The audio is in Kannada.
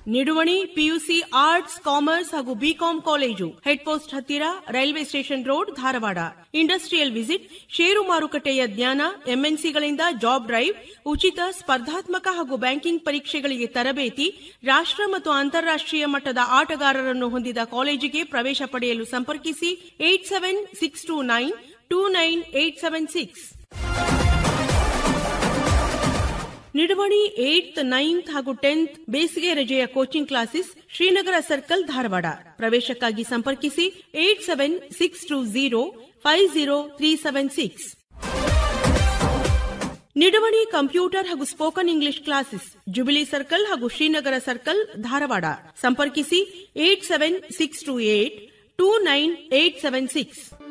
ನಿಡುವಣಿ ಪಿಯುಸಿ ಆರ್ಟ್ಸ್ ಕಾಮರ್ಸ್ ಹಾಗೂ ಬಿಕಾಂ ಕಾಲೇಜು ಹೆಡ್ ಪೋಸ್ಟ್ ಹತ್ತಿರ railway station road Dharwad industrial visit share ಮಾರುಕಟ್ಟೆಯ ಜ್ಞಾನ ಎಂಎನ್ಸಿಗಳಿಂದ ಜಾಬ್ ಡ್ರೈವ್ ಉಚಿತ ಸ್ಪರ್ಧಾತ್ಮಕ ಹಾಗೂ ಬ್ಯಾಂಕಿಂಗ್ ಪರೀಕ್ಷೆಗಳಿಗೆ ತರಬೇತಿ ರಾಷ್ಟ್ರ ಮತ್ತು ಅಂತಾರಾಷ್ಟ್ರೀಯ ಮಟ್ಟದ ಆಟಗಾರರನ್ನು ಹೊಂದಿದ ಕಾಲೇಜಿಗೆ ಪ್ರವೇಶ ಪಡೆಯಲು ಸಂಪರ್ಕಿಸಿ eight seven six two nine two nine eight seven six Niduvani eight ninth ಹಾಗೂ ಟೆಂತ್ ಬೇಸಿಗೆ ರಜೆಯ coaching classes Srinagar circle Dharwad ಪ್ರವೇಶಕ್ಕಾಗಿ ಸಂಪರ್ಕಿಸಿ eight seven six two zero five zero three seven six Niduvani computer ಹಾಗೂ spoken English classes jubilee circle ಹಾಗೂ ಶ್ರೀನಗರ ಸರ್ಕಲ್ ಧಾರವಾಡ ಸಂಪರ್ಕಿಸಿ eight seven six two eight two nine eight seven six